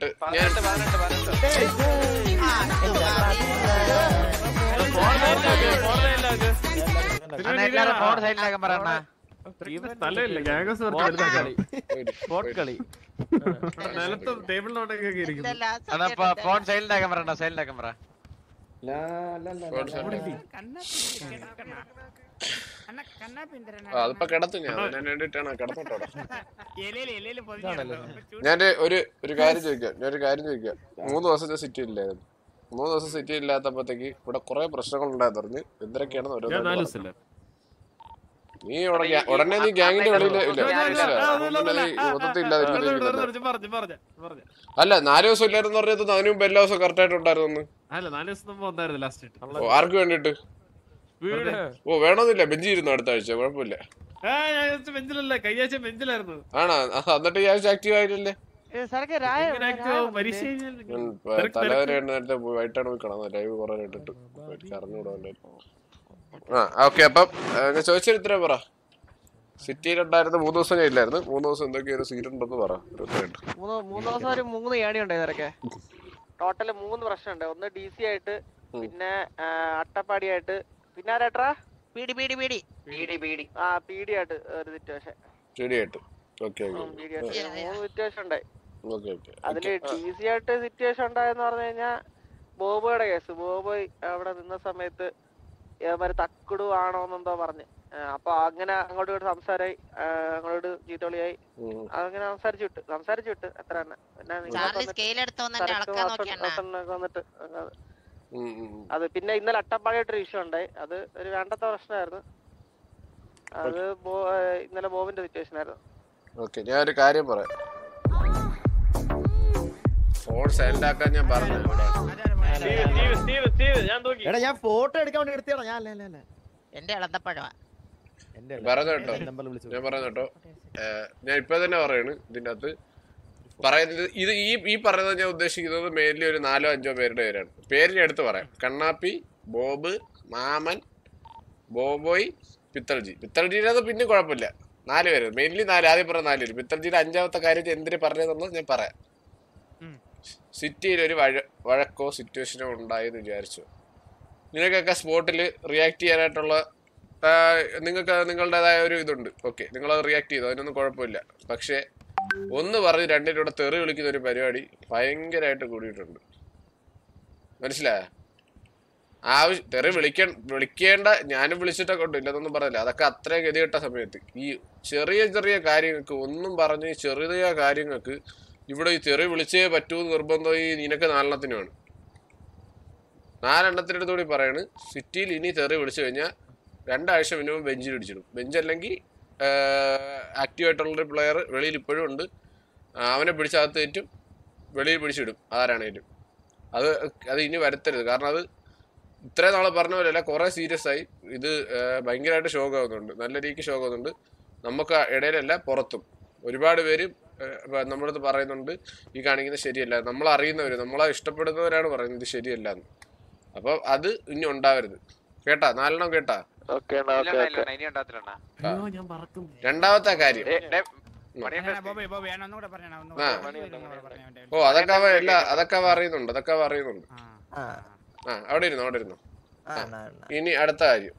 പതിനെട്ട് ഞാൻ പതിനെട്ട് പതിനെട്ട് പതിനെട്ട് എല്ലാരും ഫോൺ സൈഡിലാക്കാൻ പറയണ സ്ഥലമില്ല ഗ്യാങ്സ് ബോട്ട് കളി ബോട്ട് കളി നിലത്ത് ടേബിളിനോട്ടൊക്കെ ഇരിക്കുന്നു അതാ ഫോൺ സൈഡിലാക്കാൻ പറയണ സൈഡിലാക്കാൻ പറ ആ, അതിപ്പോ കിടത്തു ഞാൻ അതിന് വേണ്ടിട്ടാണ് കിടന്നോട്ടോടെ ഞാൻ ഒരു ഒരു കാര്യം ചോദിക്കാം ഞാൻ ഒരു കാര്യം ചോദിക്കാം മൂന്ന് ദിവസത്തെ സിറ്റി ഇല്ലായിരുന്നു മൂന്ന് ദിവസം സിറ്റി ഇല്ലാത്തപ്പോഴത്തേക്ക് ഇവിടെ കുറെ പ്രശ്നങ്ങൾ ഉണ്ടായെന്ന് പറഞ്ഞ് എന്തൊക്കെയാണെന്ന് ഞാൻ നാല് ഓരോ ദിവസമില്ല നീ ഇവിടെ ഗ്യാ- ഉടനെ നീ ഗ്യാങ്ങിന്റെ വെളിയിൽ ഇല്ല മനസ്സിലായോ? ഉടനെ നീ മൊത്തത്തിൽ ഇല്ലാതിരിക്കുന്നില്ല പറഞ്ഞു പറഞ്ഞു പറഞ്ഞു അല്ല നാല് ദിവസം ഇല്ലായിരുന്നു പറഞ്ഞത് അതിന് മുമ്പ് എല്ലാ ദിവസവും കറക്റ്റ് ആയിട്ട് ഉണ്ടായിരുന്നു അല്ല നാല് ദിവസം മുമ്പ് വന്നായിരുന്നു ലാസ്റ്റ് ഓ, ആർക്ക് വേണ്ടിട്ട് വീട് ഓ വേണമെന്നില്ല ബെഞ്ചി ഇരുന്നു അടുത്ത ആഴ്ച കുഴപ്പമില്ല ആ ഞാൻ ബെഞ്ചിലല്ലേ കയ്യാഴ്ച ബെഞ്ചിലായിരുന്നു ആണാ ആ, എന്നിട്ട് ഈ ആഴ്ച ആക്റ്റീവ് ആയില്ലല്ലേ സരക്ക് രായ ഇങ്ങനെ active ആവും. പരീക്ഷ കഴിഞ്ഞാൽ ഞാൻ തിരക്ക് തലവരെ നേരത്തെ പോയി വൈകിട്ടാണ് പോയി കിടന്നത് ലൈവ് കുറെ ഇട്ടിട്ട് എനിക്ക് അറിഞ്ഞുകൂടാ ആ ഓക്കെ അപ്പം ആ, ഞാൻ ചോദിച്ചൊരു ഉത്തരം പറ സിറ്റിയിലുണ്ടായിരുന്ന മൂന്ന് ദിവസം ഞാൻ ഇല്ലായിരുന്നു മൂന്ന് ദിവസം എന്തൊക്കെയൊരു സീറ്റ് ഉണ്ടെന്ന് പറ ഒരു ഉത്തരമായിട്ട് മൂന്ന് മൂന്ന് ദിവസം ഒരു മൂന്ന് ഏണി ഉണ്ട് ഇതൊക്കെ ടോട്ടല് മൂന്ന് പ്രശ്നമുണ്ട് ഒന്ന് ഡി സി ആയിട്ട് പിന്നെ ആ, അട്ടപ്പാടിയായിട്ട് പിന്നെ ആരാട്ടാ പീടി പീടി പീടി പീടി പീടി ആ പീടി ആയിട്ട് ഒരു സിറ്റുവേഷൻ ശരിയായിട്ട് ഓക്കെ പീടി ആയിട്ട് മൂന്ന് സിറ്റുവേഷൻ ഉണ്ടായി ഓക്കെ ഓക്കെ അതില് ഡി സി ആയിട്ട് സിറ്റുവേഷൻ ഉണ്ടായെന്ന് പറഞ്ഞു കഴിഞ്ഞാൽ ബോബോയുടെ കേസ് ബോബോയ് അവിടെ നിന്ന സമയത്ത് ഇവര് തക്കുടു ആണോന്നെന്തോ പറഞ്ഞ് ആ, അപ്പൊ അങ്ങനെ അങ്ങോട്ട് ഇങ്ങോട്ട് സംസാരമായി ആ, അങ്ങോട്ട് ചീത്തോളിയായി അങ്ങനെ സംസാരിച്ചു വിട്ട് സംസാരിച്ചു വിട്ട് എത്ര തന്നെ പിന്നെ നിങ്ങളൊക്കെ ചാർലി വന്നിട്ട് സ്കെയിൽ എടുത്ത് വന്നിട്ട് സരക്ക് അളക്കാൻ വാസൻ- നോക്കിയണ്ണ വാസനൊക്കെ വന്നിട്ട് അങ്ങ് അത് പിന്നെ ഇന്നലെ അട്ടപ്പാടിയായിട്ടൊരു ഇഷ്യൂ ഉണ്ടായി അത് ഒരു വേണ്ടത്ത പ്രശ്നമായിരുന്നു അത് ബോ ആ, ഇന്നലെ ബോബിന്റെ സിറ്റുവേഷൻ ആയിരുന്നു ഓക്കെ ഞാൻ ഒരു കാര്യം പറയാം ഫോൺ സൈലന്റ് ആക്കാൻ ഞാൻ പറഞ്ഞു സ്റ്റീവ് സ്റ്റീവ് സ്റ്റീവ് ഞാൻ നോക്കി എടാ ഞാൻ ഫോട്ടോ എടുക്കാൻ വേണ്ടി എടുത്തിയാടാ ഞാൻ അല്ല അല്ല അല്ല എന്റെ ഇളന്തപ്പഴമാ എന്റെ പറഞ്ഞു കേട്ടോ നമ്പറിൽ വിളിച്ചു ഞാൻ പറഞ്ഞു കേട്ടോ ഏഹ് ഞാൻ ഇപ്പൊ തന്നെ പറയാണ് ഇതിന്റെ അകത്ത് പറയുന്നത് ഇത് ഈ ഈ പറയുന്നത് ഞാൻ ഉദ്ദേശിക്കുന്നത് മെയിൻലി ഒരു നാലോ അഞ്ചോ പേരുടെ പേരാണ് പേര് ഞാൻ എടുത്ത് പറയാം കണ്ണാപ്പി ബോബ് മാമൻ ബോബോയ് പിത്തൾജി പിത്തൾജിയുടെ പിന്നെ കുഴപ്പമില്ല നാല് പേര് മെയിൻലി നാല് ആദ്യം പറഞ്ഞ നാല് പേര് പിത്തൾജിയുടെ അഞ്ചാമത്തെ കാര്യത്തിൽ എന്തിനു പറഞ്ഞതെന്ന് ഞാൻ പറയാം സിറ്റിയിൽ ഒരു വഴ വഴക്കോ സിറ്റുവേഷനോ ഉണ്ടായെന്ന് വിചാരിച്ചു നിങ്ങൾക്കൊക്കെ സ്പോട്ടിൽ റിയാക്ട് ചെയ്യാനായിട്ടുള്ള ആ, നിങ്ങൾക്ക് നിങ്ങളുടേതായ ഒരു ഇതുണ്ട് ഓക്കെ നിങ്ങൾ അത് റിയാക്ട് ചെയ്തു അതിനൊന്നും കുഴപ്പമില്ല പക്ഷേ ഒന്ന് പറഞ്ഞ് രണ്ടിലൂടെ തെറി വിളിക്കുന്ന ഒരു പരിപാടി ഭയങ്കരമായിട്ട് കൂടിയിട്ടുണ്ട് മനസ്സിലായ ആവശ്യം തെറി വിളിക്ക വിളിക്കേണ്ട ഞാനും വിളിച്ചിട്ടൊക്കെ ഉണ്ട് ഇല്ലെന്നൊന്നും പറഞ്ഞില്ല അതൊക്കെ അത്രയും ഗതികെട്ട സമയത്ത് ഈ ചെറിയ ചെറിയ കാര്യങ്ങൾക്ക് ഒന്നും പറഞ്ഞ് ഈ ചെറിയ കാര്യങ്ങൾക്ക് ഇവിടെ ഈ തെറി വിളിച്ചേ പറ്റൂ എന്ന് നിർബന്ധം ഈ നിനക്ക് നാലെണ്ണത്തിനുമാണ് നാലെണ്ണത്തിൻ്റെ കൂടി പറയാണ് സിറ്റിയിൽ ഇനി തെറി വിളിച്ചു കഴിഞ്ഞാൽ രണ്ടാഴ്ച മിനിമം ബെഞ്ചിൽ ഇടിച്ചിടും ബെഞ്ച് അല്ലെങ്കിൽ ആക്റ്റീവായിട്ടുള്ളൊരു പ്ലെയർ വെളിയിൽ ഇപ്പോഴും ഉണ്ട് ആ, അവനെ പിടിച്ചകത്ത് കയറ്റും വെളിയിൽ പിടിച്ചിടും ആരാണേലും അത് അത് ഇനി വരുത്തരുത് കാരണം അത് ഇത്രയും നാളെ പറഞ്ഞ പോലെയല്ല കുറേ സീരിയസ് ആയി ഇത് ആ, ഭയങ്കരമായിട്ട് ഷോക്കാവുന്നുണ്ട് നല്ല രീതിക്ക് ഷോക്കാവുന്നുണ്ട് നമുക്ക് ഇടയിലല്ല പുറത്തും ഒരുപാട് പേര് നമ്മളടുത്ത് പറയുന്നുണ്ട് ഈ കാണിക്കുന്നത് ശരിയല്ല നമ്മൾ അറിയുന്നവർ നമ്മളെ ഇഷ്ടപ്പെടുന്നവരാണ് പറയുന്നത് ഇത് ശരിയല്ല എന്ന് അപ്പം അത് ഇനി ഉണ്ടാവരുത് കേട്ടാ നാലെണ്ണം കേട്ടാ ഓക്കെ ഇനി ഉണ്ടാകത്തില്ല അയ്യോ ഞാൻ പറക്കും രണ്ടാമത്തെ കാര്യം ബോബേ ബോബേ ഞാൻ ഒന്നുകൂടെ പറഞ്ഞാ ആ. ഓ അതൊക്കെ അവ എല്ലാ അതൊക്കെ അവ അറിയുന്നുണ്ട് അതൊക്കെ അവ അറിയുന്നുണ്ട് ആ ആ അവിടെ ഇരുന്നു അവിടെ ഇരുന്നു ആ എന്നാ, എന്നാ. ഇനി അടുത്ത കാര്യം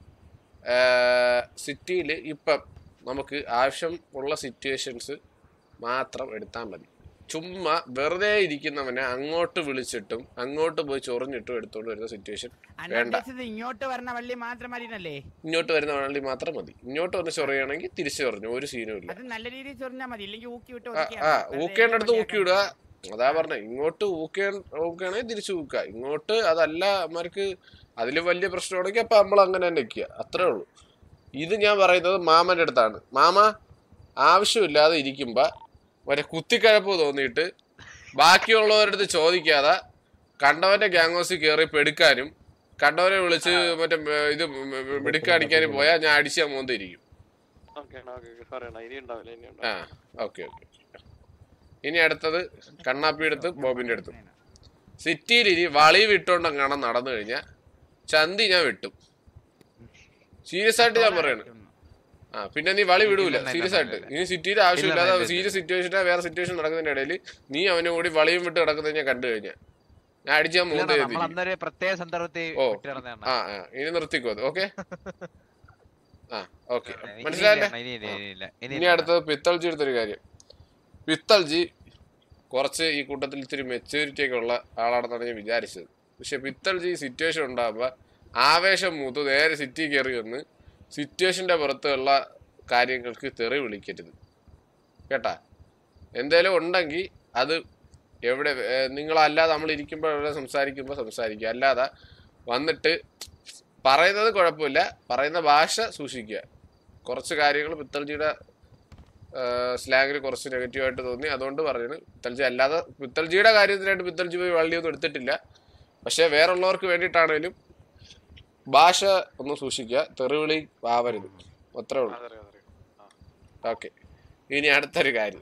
സിറ്റിയിൽ ഇപ്പം നമുക്ക് ആവശ്യം ഉള്ള സിറ്റുവേഷൻസ് മാത്രം എടുത്താൽ മതി ചുമ്മാ വെറുതെ ഇരിക്കുന്നവനെ അങ്ങോട്ട് വിളിച്ചിട്ടും അങ്ങോട്ട് പോയി ചൊറിഞ്ഞിട്ടും എടുത്തോണ്ട് വരുന്ന സിറ്റുവേഷൻ വേണ്ട ഇങ്ങോട്ട് വരണ വള്ളി മാത്രം മതിനല്ലേ ഇങ്ങോട്ട് വരുന്ന വണ്ടി മാത്രം മതി ഇങ്ങോട്ട് വന്ന് ചൊറിയുകയാണെങ്കിൽ തിരിച്ചു ചൊറിഞ്ഞു ഒരു സീനും ഇല്ല അത് നല്ല രീതിയിൽ ചൊറിഞ്ഞാ മതി ഇല്ലെങ്കിൽ ഊക്കി വിട്ട് ആ, ആ ഊക്കേണ്ടടുത്ത് ഊക്കി വിടുക അതാ പറഞ്ഞ ഇങ്ങോട്ട് ഊക്കേ ഊക്കുകയാണെങ്കിൽ തിരിച്ചു ഊക്കുക ഇങ്ങോട്ട് അതല്ല അമ്മമാർക്ക് അതിൽ വലിയ പ്രശ്നമാണെങ്കിൽ അപ്പൊ നമ്മൾ അങ്ങനെ തന്നെ നിൽക്കുക അത്രേ ഉള്ളൂ ഇത് ഞാൻ പറയുന്നത് മാമന്റെ അടുത്താണ് മാമ ആവശ്യമില്ലാതെ ഇരിക്കുമ്പോ മറ്റേ കുത്തിക്കഴപ്പ് തോന്നിയിട്ട് ബാക്കിയുള്ളവരുടെ അടുത്ത് ചോദിക്കാതെ കണ്ടവന്റെ ഗ്യാങ് ഹൗസിൽ കയറി പെടുക്കാനും കണ്ടവനെ വിളിച്ച് മറ്റേ ഏ, ഇത് മിടുക്കടിക്കാനും പോയാൽ ഞാൻ അടിച്ചാൽ മോന്തിരിക്കും ആ ഓക്കെ ഓക്കെ ഇനി അടുത്തത് കണ്ണാപ്പി അടുത്ത് ബോബിന്റെ അടുത്ത് സിറ്റിയിൽ ഇനി വളി വിട്ടോണ്ട് അങ്ങനെ നടന്നു കഴിഞ്ഞാൽ ചന്തി ഞാൻ വെട്ടും സീരിയസ് ആയിട്ട് ഞാൻ പറയാണ് ആ പിന്നെ നീ വളി വിടൂല ഇല്ല, സീരിയസ് ഇല്ല, ആയിട്ട് ഇല്ല. ഇനി സിറ്റിയുടെ ആവശ്യമില്ലാതെ ഇല്ല, ഇല്ല, സീരിയസ് സിറ്റുവേഷനാ വേറെ സിറ്റുവേഷൻ നടക്കുന്നതിന്റെ ഇടയിൽ നീ അവനെ കൂടി വളയും വിട്ട് കിടക്കുന്നത് ഞാൻ കണ്ടു കഴിഞ്ഞാ ഞാൻ അടിച്ചാൽ മൂന്ന് നമ്മൾ ചെയ്തിരിക്കും അന്നൊരു പ്രത്യേക സന്ദർഭത്തിൽ ഓ. വിട്ടിറന്നതാണ് ആ ആ ഇനി നിർത്തിക്കോ അത് ഓക്കെ ആ ഓക്കെ ഇനി മനസ്സിലായല്ലേ ഇല്ല, ഇനി ഇല്ല, ഇനി ഇല്ല, ഇനി ഇനി ഇല്ല. അടുത്തത് പിത്തൾജി എടുത്തൊരു കാര്യം പിത്തൾജി കുറച്ച് ഈ കൂട്ടത്തിൽ ഇത്തിരി മെച്ചൂരിറ്റി ഒക്കെ ഉള്ള ആളാണെന്നാണ് ഞാൻ വിചാരിച്ചത് പക്ഷെ പിത്തൾജി സിറ്റുവേഷൻ ഉണ്ടാകുമ്പോൾ ആവേശം മൂത്ത് നേരെ സിറ്റി കയറി വന്ന് സിറ്റുവേഷന്റെ പുറത്തുള്ള കാര്യങ്ങൾക്ക് തെറി വിളിക്കരുത് കേട്ടാ എന്തേലും ഉണ്ടെങ്കിൽ അത് എവിടെ ഏ, നിങ്ങളല്ലാതെ നമ്മൾ ഇരിക്കുമ്പോൾ എവിടെ സംസാരിക്കുമ്പോൾ സംസാരിക്കുക അല്ലാതെ വന്നിട്ട് പറയുന്നത് കുഴപ്പമില്ല പറയുന്ന ഭാഷ സൂക്ഷിക്കുക കുറച്ച് കാര്യങ്ങൾ പിത്തൾജിയുടെ സ്ലാങ്ങിൽ കുറച്ച് നെഗറ്റീവായിട്ട് തോന്നി അതുകൊണ്ട് പറഞ്ഞത് പിത്തൽജി അല്ലാതെ പിത്തൽജിയുടെ കാര്യത്തിനായിട്ട് പിത്തൽജി പോയി വള്ളിയൊന്നും എടുത്തിട്ടില്ല പക്ഷേ വേറുള്ളവർക്ക് വേണ്ടിയിട്ടാണേലും ഭാഷ ഒന്ന് സൂക്ഷിക്കുക തെറിവിളി ആവരുത് അത്രേ ഉള്ളൂ ഓക്കെ ഇനി അടുത്തൊരു കാര്യം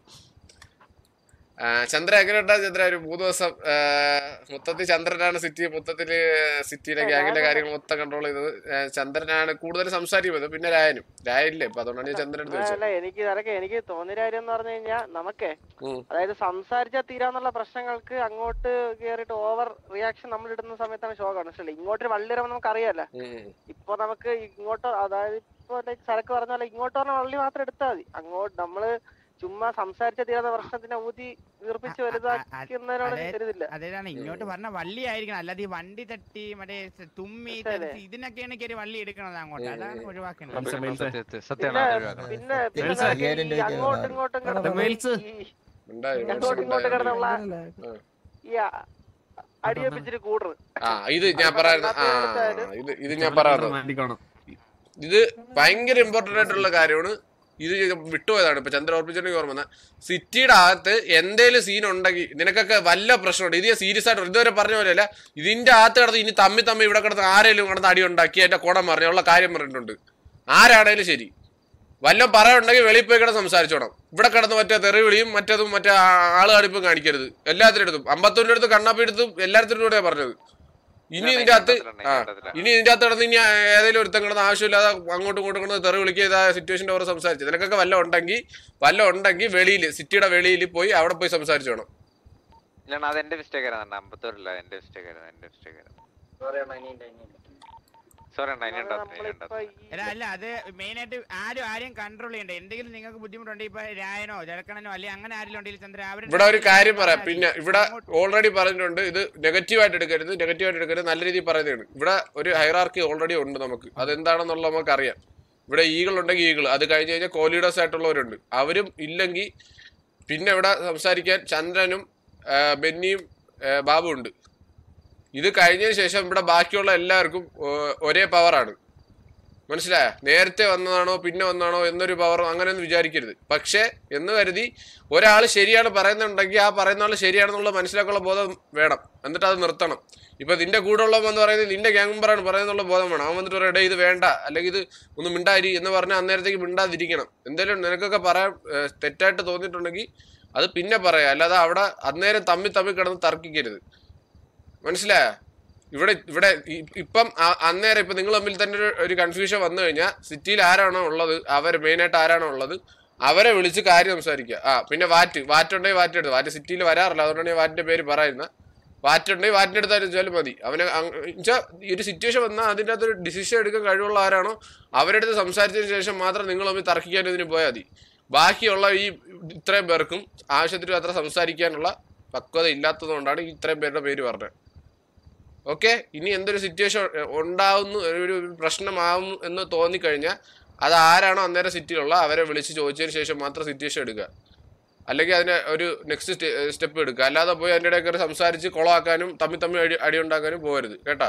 ആ, ചന്ദ്ര എങ്ങനെയുണ്ടാ ചന്ദ്ര ഒരു മൂന്ന് ദിവസം ആ, മൊത്തത്തിൽ ചന്ദ്രനാണ് സിറ്റി മൊത്തത്തില് സിറ്റിയിലെ ഗ്യാങ്ങിലെ കാര്യങ്ങൾ മൊത്തം കൺട്രോൾ ചെയ്തത് ആ, ചന്ദ്രനാണ് കൂടുതൽ സംസാരിക്കുന്നത് പിന്നെ രായനും രായനില്ലേ അപ്പൊ അതുകൊണ്ടാണ് ഞാൻ ചന്ദ്രൻ എടുത്ത് വെച്ചത് അല്ല എനിക്ക് ഇതൊക്കെ എനിക്ക് തോന്നിയ കാര്യം എന്ന് പറഞ്ഞു കഴിഞ്ഞാൽ നമുക്കേ ഉം. അതായത് സംസാരിച്ചാൽ തീരാന്നുള്ള പ്രശ്നങ്ങൾക്ക് അങ്ങോട്ട് കയറിയിട്ട് ഓവർ റിയാക്ഷൻ നമ്മൾ ഇടുന്ന സമയത്താണ് ഷോക്ക് മനസ്സിലായി ഇങ്ങോട്ട് വള്ളി ഇറങ്ങുമ്പോൾ നമുക്ക് അറിയാലോ ഉം, ഉം. ഇപ്പൊ നമുക്ക് ഇങ്ങോട്ട് അതായത് ഇപ്പൊ ലൈക്ക് സരക്ക് പറഞ്ഞ പോലെ ഇങ്ങോട്ട് പറഞ്ഞ വള്ളി മാത്രം എടുത്താൽ മതി അങ്ങോട്ട് നമ്മള് ചുമ്മാ സംസാരിച്ച തീരാത്ത പ്രശ്നത്തിനെ ഊതി വീർപ്പിച്ച് അ- അ- വലുതാക്കുന്നതിനോട് അതെ- കരുതില്ല അതേതാണ് ഇങ്ങോട്ട് പറഞ്ഞ വള്ളി ആയിരിക്കണം അല്ലാതെ ഈ വണ്ടി തട്ടി മറ്റേ സ് തുമ്മി മനസ്സിലായില്ലേ? തെറിച്ച് ഇതിനൊക്കെയാണ് കയറി വള്ളി എടുക്കണത് അങ്ങോട്ട് അതാണ് ഒഴിവാക്കുന്നത് മനസ്സിലായി. മെയിൽസ്. സത്യം- സത്യമാണ് അത് ഒഴിവാക്കണം. പിന്നെ പിന്നെ മെയിൽസ് നമുക്ക് അയ്യായിരം ഈ രൂപയ്ക്ക് അങ്ങോട്ടും ഇങ്ങോട്ടും കിടന്ന് മെയിൽസ്. ഈ- ഉണ്ടായി, അങ്ങോട്ടും ഇങ്ങോട്ടും ഉണ്ടായി. കിടന്നുള്ള ഈ അടിയൊപ്പിച്ചിട്ട് കൂടുന്നത് ആ ഇത് ഞാൻ പറയുന്ന ആ ഇത് ഇത് ഞാൻ പറയുന്നത് മാറ്റിക്കോണം ഇത് ഭയങ്കര ഇമ്പോർട്ടന്റ് ആയിട്ടുള്ള കാര്യമാണ് ഇത് വിട്ടുപോയതാണ് ഇപ്പൊ ചന്ദ്ര ഓർപ്പിച്ചിട്ടുണ്ടെങ്കിൽ ഓർമ്മ വന്ന സിറ്റിയുടെ അകത്ത് എന്തേലും സീൻ ഉണ്ടെങ്കിൽ നിനക്കൊക്കെ വല്ല പ്രശ്നമുണ്ട് ഇത് സീരിയസ് ആയിട്ട് ഇതുവരെ പറഞ്ഞ പോലെയല്ല ഇതിന്റെ അകത്ത് കിടന്ന് ഇനി തമ്മി തമ്മി ഇവിടെ കിടന്ന് ആരെങ്കിലും കിടന്ന് അടി ഉണ്ടാക്കി എന്റെ കുടം പറഞ്ഞു ഉള്ള കാര്യം പറഞ്ഞിട്ടുണ്ട് ആരാണേലും ശരി വല്ലതും പറയുണ്ടെങ്കിൽ വെളിയിൽ പോയി കിടന്ന് സംസാരിച്ചോണം ഇവിടെ കിടന്ന് മറ്റേ തെറിവിളിയും മറ്റേതും മറ്റേ ആ- ആളുകാണിപ്പും കാണിക്കരുത് എല്ലാത്തിനും എടുത്തും അമ്പത്തൊന്നിന്റെ അടുത്ത് കണ്ണാപ്പി എടുത്തും എല്ലാത്തിനും കൂടെ പറഞ്ഞത് ഇനി ഇതിന്റെ അകത്ത് ആ ഇനി ഇതിന്റെ അകത്ത് കിടന്ന് ഇനി ഏതെങ്കിലും ഒരുത്തം കിടന്ന് ആവശ്യമില്ലാതെ അങ്ങോട്ടും ഇങ്ങോട്ടും കിടന്ന് തെറി വിളിക്കുക സിറ്റുവേഷൻ്റെ ഓരോ സംസാരിച്ചു നിനക്കൊക്കെ വല്ല ഉണ്ടെങ്കിൽ വല്ല ഉണ്ടെങ്കിൽ വെളിയിൽ സിറ്റിയുടെ വെളിയിൽ പോയി അവിടെ പോയി സംസാരിച്ചു വേണം ഇല്ലണ്ണ അത് എന്റെ മിസ്റ്റേക്ക് ആയിരുന്നു അമ്പത്തോറില്ല എന്റെ മിസ്റ്റേക്ക് ആയിരുന്നു എന്റെ മിസ്റ്റേക്ക് ആയിരുന്നു സോറി അണ്ണ ഇനി ഉണ്ടാവും ഇനി നമ്മളിപ്പോ ഉണ്ടാവും ഈ എടാ അല്ല അത് മെയിൻ ആയിട്ട് ആരും ആരെയും കൺട്രോൾ ചെയ്യണ്ട എന്തെങ്കിലും നിങ്ങൾക്ക് ബുദ്ധിമുട്ടുണ്ടെങ്കിൽ ഇപ്പൊ രായനോ ജലക്കണനോ അല്ലെങ്കിൽ അങ്ങനെ ആരെങ്കിലും ഉണ്ടെങ്കിൽ ചന്ദ്ര അവരുടെ ഇവിടെ ഒരു കാര്യം പറയാം പിന്നെ ഇവിടെ ഓൾറെഡി പറഞ്ഞിട്ടുണ്ട് ഇത് നെഗറ്റീവായിട്ട് എടുക്കരുത് നെഗറ്റീവായിട്ട് എടുക്കരുത് നല്ല രീതിയിൽ പറയുന്നതാണ് ഇവിടെ ഒരു ഹൈറാർക്കി ഓൾറെഡി ഉണ്ട് നമുക്ക് അതെന്താണെന്നുള്ള നമുക്ക് അറിയാം ഇവിടെ ഈഗിൾ ഉണ്ടെങ്കിൽ ഈഗിൾ അത് കഴിഞ്ഞ് കഴിഞ്ഞാൽ കോലീഡേഴ്സ് ആയിട്ടുള്ളവരുണ്ട് അവരും ഇല്ലെങ്കിൽ പിന്നെ ഇവിടെ സംസാരിക്കാൻ ചന്ദ്രനും ആ, ബെന്നിയും ആ, ബാബു ഉണ്ട് ഇത് കഴിഞ്ഞതിന് ശേഷം ഇവിടെ ബാക്കിയുള്ള എല്ലാവർക്കും ഒ- ഒരേ പവറാണ് മനസ്സിലായ നേരത്തെ വന്നതാണോ പിന്നെ വന്നതാണോ എന്നൊരു പവർ അങ്ങനെയൊന്നും വിചാരിക്കരുത് പക്ഷേ എന്ന് കരുതി ഒരാൾ ശരിയാണ് പറയുന്നുണ്ടെങ്കിൽ ആ പറയുന്ന ആൾ ശരിയാണെന്നുള്ള മനസ്സിലാക്കാനുള്ള ബോധം വേണം എന്നിട്ട് അത് നിർത്തണം ഇപ്പൊ നിന്റെ കൂടെ ഉള്ളവൻ പറയുന്നത് നിന്റെ ഗ്യാങ് മെമ്പറാണ് പറയുന്നുള്ള ബോധം വേണം അവൻ വന്നിട്ട് പറയട്ടെ ഇത് വേണ്ട അല്ലെങ്കിൽ ഇത് ഒന്ന് മിണ്ടാരി എന്ന് പറഞ്ഞാൽ അന്നേരത്തേക്ക് മിണ്ടാതിരിക്കണം എന്തെങ്കിലും നിനക്കൊക്കെ പറയാൻ ഏഹ്, തെറ്റായിട്ട് തോന്നിയിട്ടുണ്ടെങ്കിൽ അത് പിന്നെ പറയാം അല്ലാതെ അവിടെ അന്നേരം തമ്മി തമ്മി കിടന്ന് തർക്കിക്കരുത് മനസ്സിലായ ഇവിടെ ഇവിടെ ഇ- ഇപ്പം അ- അന്നേരം ഇപ്പൊ നിങ്ങൾ തമ്മിൽ തന്നെ ഒരു- ഒരു കൺഫ്യൂഷൻ വന്നു കഴിഞ്ഞാൽ സിറ്റിയിൽ ആരാണോ ഉള്ളത് അവർ മെയിനായിട്ട് ആരാണോ ഉള്ളത് അവരെ വിളിച്ച് കാര്യം സംസാരിക്കുക ആ പിന്നെ വാറ്റ് വാറ്റുണ്ടെങ്കിൽ വാറ്റ് എടുത്ത് വാറ്റ് സിറ്റിയിൽ വരാറില്ല അതുകൊണ്ടാണ് ഞാൻ വാറ്റിന്റെ പേര് പറയുന്നത് വാറ്റുണ്ടെങ്കിൽ വാറ്റിന്റെ അടുത്താലും വെച്ചാലും മതി അവന് വെച്ചാൽ ഈ ഒരു സിറ്റുവേഷൻ വന്നാൽ അതിൻ്റെ അകത്ത് ഒരു ഡിസിഷൻ എടുക്കാൻ കഴിവുള്ള ആരാണോ അവരുടെ അടുത്ത് സംസാരിച്ചതിന് ശേഷം മാത്രം നിങ്ങൾ തമ്മിൽ തർക്കിക്കാൻ ഇതിന് പോയാൽ മതി ബാക്കിയുള്ള ഈ ഇത്രയും പേർക്കും ആവശ്യത്തിന് അത്ര സംസാരിക്കാനുള്ള പക്വത ഇല്ലാത്തത് കൊണ്ടാണ് ഈ ഇത്രയും പേരുടെ പേര് പറഞ്ഞത് ഓക്കെ ഇനി എന്തൊരു സിറ്റുവേഷൻ ഉണ്ടാവുന്നു ഒരു പ്രശ്നമാവുന്നു എന്ന് തോന്നിക്കഴിഞ്ഞാൽ അത് ആരാണോ അന്നേരം സിറ്റിയിലുള്ള അവരെ വിളിച്ച് ചോദിച്ചതിന് ശേഷം മാത്രം സിറ്റുവേഷൻ എടുക്കുക അല്ലെങ്കിൽ അതിന് ഒരു നെക്സ്റ്റ് സ്റ്റെപ്പ് എടുക്കുക അല്ലാതെ പോയി അതിൻ്റെ ഇടയിൽ കയറി സംസാരിച്ച് കുളമാക്കാനും തമ്മി തമ്മി അടി അടി ഉണ്ടാക്കാനും പോകരുത് കേട്ടാ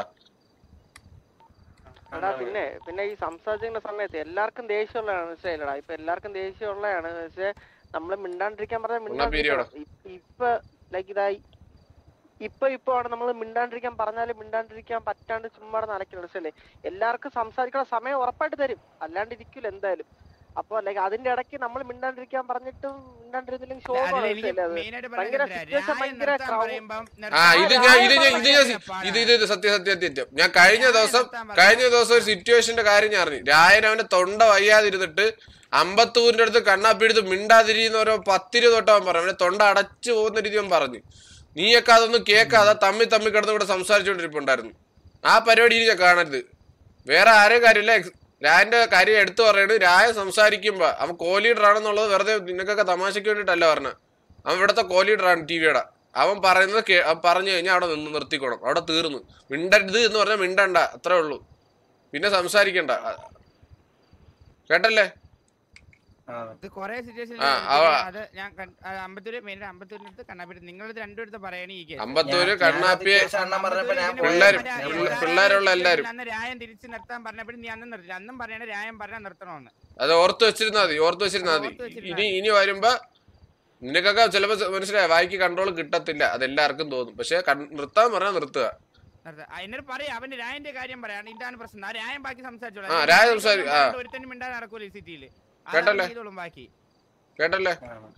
എടാ പിന്നെ പിന്നെ ഈ സംസാരിക്കുന്ന സമയത്ത് എല്ലാവർക്കും ദേഷ്യമുള്ളതാണ് മനസ്സിലായില്ലടാ ഇപ്പൊ എല്ലാവർക്കും ദേഷ്യമുള്ളതാണ് പക്ഷെ നമ്മള് മിണ്ടാണ്ടിരിക്കാൻ പറഞ്ഞാൽ എന്നാ പിരിയോടാ. മിണ്ടാണ്ടിരിക്കണം ഇ- ഇപ്പൊ ലൈക്ക് ഇതായി ഇപ്പൊ ഇപ്പൊ ആണ് നമ്മൾ മിണ്ടാണ്ടിരിക്കാൻ പറഞ്ഞാലും മിണ്ടാണ്ടിരിക്കാൻ പറ്റാണ്ട് ചുമ്മാ നടക്കണം മനസ്സിലല്ലേ എല്ലാവർക്കും സംസാരിക്കുന്ന സമയം ഉറപ്പായിട്ട് തരും അല്ലാണ്ട് ഇരിക്കൂല എന്തായാലും അപ്പൊ ലൈക്ക് അതിന്റെ ഇടയ്ക്ക് നമ്മൾ മിണ്ടാണ്ടിരിക്കാൻ പറഞ്ഞിട്ടും മിണ്ടാണ്ടിരുന്നില്ലെങ്കിൽ അതിൽ ശോഭമാണ് എനിക്ക് വിഷയമല്ലേ അത്? main ആയിട്ട് ഭയങ്കര പറയാൻ situation രായം ഭയങ്കര നിർത്താൻ crowd. പറയുമ്പം ആ നിർത്താൻ ഇത് ഞാൻ ഇത് ഞാൻ ഇത് ഞാൻ പാടാണ്. ഇത് ഇത് ഇത് സത്യ സത്യ സത്യം ഞാൻ കഴിഞ്ഞ ദിവസം കഴിഞ്ഞ ദിവസം ഒരു സിറ്റുവേഷന്റെ കാര്യം ഞാൻ അറിഞ്ഞു രായൻ അവന്റെ തൊണ്ട വയ്യാതിരുന്നിട്ട് അമ്പത്തൂരിന്റെ അടുത്ത് കണ്ണാപ്പി എടുത്ത് മിണ്ടാതിരിക്കുന്ന ഓരോ പത്തിരി തൊട്ട് അവൻ പറഞ്ഞു അവന്റെ തൊണ്ട അടച്ചു പോകുന്ന രീതി അവൻ പറഞ്ഞു നീയൊക്കെ അതൊന്നും കേൾക്കാതെ തമ്മി തമ്മി കിടന്ന് ഇവിടെ സംസാരിച്ചുകൊണ്ടിരിപ്പുണ്ടായിരുന്നു ആ പരിപാടി ഇനി ഞാൻ കാണരുത് വേറെ ആരെയും കാര്യമില്ല എക്സ്- രായന്റെ കാര്യം എടുത്തു പറയണത് രായ സംസാരിക്കുമ്പോ അവൻ കോ ലീഡർ ആണെന്നുള്ളത് വെറുതെ നിനക്കൊക്കെ തമാശയ്ക്ക് വേണ്ടിയിട്ടല്ല പറഞ്ഞ അവൻ ഇവിടുത്തെ കോ ലീഡറാണ് ടി വിയുടെ അവൻ പറയുന്നത് കേ അവൻ പറഞ്ഞു കഴിഞ്ഞാൽ അവിടെ നിന്ന് നിർത്തിക്കോണം അവിടെ തീർന്നു മിണ്ടരുത് എന്ന് പറഞ്ഞാൽ മിണ്ടണ്ട അത്രേ ഉള്ളൂ പിന്നെ സംസാരിക്കണ്ട അ- കേട്ടല്ലേ ഇത് കുറേ situation ആ, ല് അവ- അത് ഞാൻ കൺ- ആ, അമ്പത്തൂര് മെയിൻ അമ്പത്തൂരിന്റെ അടുത്ത് കണ്ണാപ്പിട്ട് നിങ്ങളിത് രണ്ടുപേരത്ത് പറയണ ഈ കേസ് അമ്പത്തൂര് ഞാൻ- കണ്ണാപ്പിയെ ഞാനത് അണ്ണൻ പറഞ്ഞപ്പോ ഞാൻ ഇതിന് പിള്ളേര്- മുന്നേ പോയത്. പിള്ള- രായം പിള്ളേരുള്ള നിർത്തി, എല്ലാരും. അന്ന് രായം തിരിച്ച് നിർത്താൻ പറഞ്ഞപ്പോഴും നീ അന്നും നിർത്തില്ല അന്നും പറയണ രായം പറഞ്ഞാൽ നിർത്തണമെന്ന് അത് ഓർത്ത് വെച്ചിരുന്നാ മതി ഓർത്ത് വെച്ചിരുന്നാ മതി ഓർത്ത് വെച്ചിരുന്നാ ഇനി ഇനി വരുമ്പോ നിനക്കൊക്കെ ചിലപ്പോ മനസ്സിലായ വായിക്ക് കൺട്രോൾ കിട്ടത്തില്ല അതെല്ലാവർക്കും തോന്നും പക്ഷെ നിർത്താൻ പറഞ്ഞാൽ നിർത്തുക നിർത്താം. ആ, എന്നിട്ട് പറയാം അവന്റെ രായന്റെ കാര്യം പറയാണ് ഇതാണ് പ്രശ്നം ആ രായം ബാക്കി സംസാരിച്ചോളാം ആ, രായം സംസാരി- ആ. ഒരുത്തനും മിണ്ടാതെ നടക്കൂല ഈ സിറ്റിയില് കേട്ടല്ലേ? ചെയ്തോളും ബാക്കി കേട്ടല്ലേ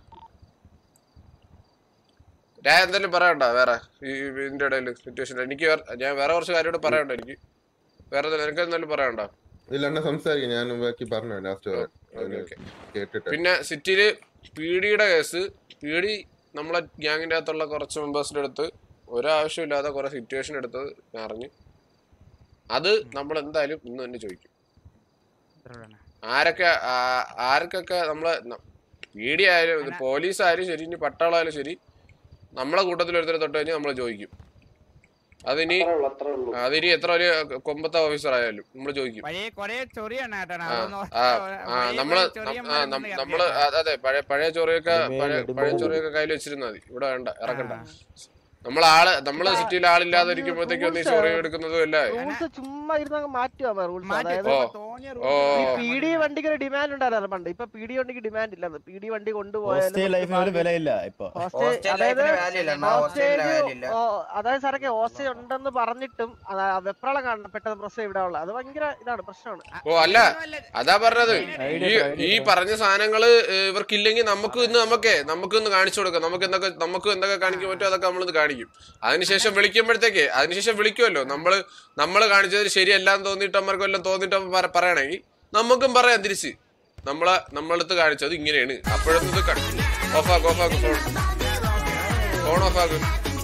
ഞാൻ എന്തെങ്കിലും പറയണ്ട വേറെ ഈ ഇതിന്റെ ഇടയിൽ സിറ്റുവേഷൻ എനിക്ക് വേറെ- ഞാൻ വേറെ കുറച്ച് കാര്യം കൂടെ പറയണ്ട എനിക്ക് വേറെ എന്തെങ്കിലും- നിനക്ക് എന്തെങ്കിലും പറയണ്ട ഇല്ല അണ്ണ സംസാരിക്കാം ഞാൻ ബാക്കി പറഞ്ഞു ലാസ്റ്റ് ഓക്കെ ഓക്കെ കേട്ടിട്ട് പിന്നെ സിറ്റിയില് പീഡിയുടെ കേസ് പീഡി നമ്മളെ ഗ്യാങ്ങിന്റെ അകത്തുള്ള കുറച്ച് മെമ്പേഴ്സിന്റെ അടുത്ത് ഒരാവശ്യമില്ലാതെ കുറെ സിറ്റുവേഷൻ എടുത്തത് ഞാൻ അറിഞ്ഞു അത് നമ്മൾ എന്തായാലും ഇന്ന് തന്നെ ചോദിക്കും ആരൊക്കെ ആ- ആർക്കൊക്കെ നമ്മളെ പീഡി ആയാലും ഇത് പോലീസ് ആയാലും ശരി ഇനി പട്ടാളായാലും ശരി നമ്മളെ കൂട്ടത്തിൽ ഒരുത്തരെ തൊട്ട് കഴിഞ്ഞാൽ നമ്മൾ ചോദിക്കും അതിനി അതിനി എത്ര വലിയ കൊമ്പത്തെ ഓഫീസർ ആയാലും നമ്മൾ ചോദിക്കും പഴയ കൊറേ ചൊറിയാണ് കേട്ടോ ആ, അതൊന്ന് ആ, പഴയ ആ, കൊറേ നമ്മള് ചൊറിയന്മാരെ നം- ആ, ഒന്ന് നം- നമ്മള് ഇറക്കി അതെ അതെ പഴയ പഴയ ചൊറിയൊക്കെ ഇടുമേ, പഴയ ഇടുമേ. പഴയ ചൊറിയൊക്കെ കയ്യിൽ വെച്ചിരുന്നാ മതി ഇവിടെ വേണ്ട ഇറക്കണ്ട നമ്മള് ആള് നമ്മള് സിറ്റിയിൽ ആളില്ലാതെ ഇരിക്കുമ്പോഴത്തേക്കും ഒന്ന് ഈ ചൊറി എടുക്കുന്നതും അല്ലേ റൂൾസ് ചുമ്മാ ഇരുന്ന് അങ്ങ് മാറ്റുവാ റൂൾസ് മാറ്റി അതായത് ഓ. തോന്നിയ ഓ. ഈ rules പി ഡി വണ്ടിക്ക് ഒരു ഡിമാൻഡ് ഉണ്ടായിരുന്നു പണ്ട് ഇപ്പൊ പി ഡി വണ്ടിക്ക് ഡിമാൻഡ് ഇല്ലെന്ന് പി ഡി വണ്ടി ഹോസ്റ്റേജ് ലൈഫിന് ഒരു വിലയില്ല ഇപ്പൊ ഹോസ്റ്റേജ് അതായത് ഹോസ്റ്റേജ് വാല്യൂ ഇല്ല അണ്ണാ ഹോസ്റ്റേജിന് വാല്യൂ ഹോസ്റ്റേജ് ഇല്ല ഓ, അതായത് സാറൊക്കെ ഹോസ്റ്റേജ് ഉണ്ടെന്ന് പറഞ്ഞിട്ടും അത് ആ വെപ്രാളം കാണണം പെട്ടെന്ന് പ്രശ്നം ഇവിടെ ഉള്ള അത് ഭയങ്കര ഇതാണ് പ്രശ്നമാണ് ഓ അല്ല ഒന്നുമല്ല. അതാ പറഞ്ഞത് ഐഡിയ ഈ ഇട്ടോ, ഐഡിയ ഈ ഇട്ടോ. പറഞ്ഞ സാധനങ്ങള് ഏഹ്, ഇവർക്കില്ലെങ്കിൽ നമുക്ക് ഇന്ന് നമുക്കേ നമുക്ക് ഇന്ന് കാണിച്ചു കൊടുക്കാം നമുക്ക് എന്തൊക്കെ നമുക്ക് എന്തൊക്കെ കാണിക്കാൻ പറ്റുമോ അതൊക്കെ നമ്മളിന്ന് കാണിക്കും അതിനുശേഷം വിളിക്കുമ്പോഴത്തേക്ക് അതിനുശേഷം വിളിക്കുമല്ലോ നമ്മള് നമ്മൾ കാണിച്ചത് ശരിയല്ലാന്ന് തോന്നിയിട്ട് അവർക്ക് വല്ലതും തോന്നിയിട്ട് അവൻ പറ- പറയണമെങ്കിൽ നമുക്കും പറയാം തിരിച്ച് നമ്മളെ നമ്മളടുത്ത് കാണിച്ചത് ഇങ്ങനെയാണ് അപ്പോഴൊന്നും ഇത് ഓഫാക്ക് ഓഫാക്ക് ഫോൺ ഫോൺ ഓഫാക്ക്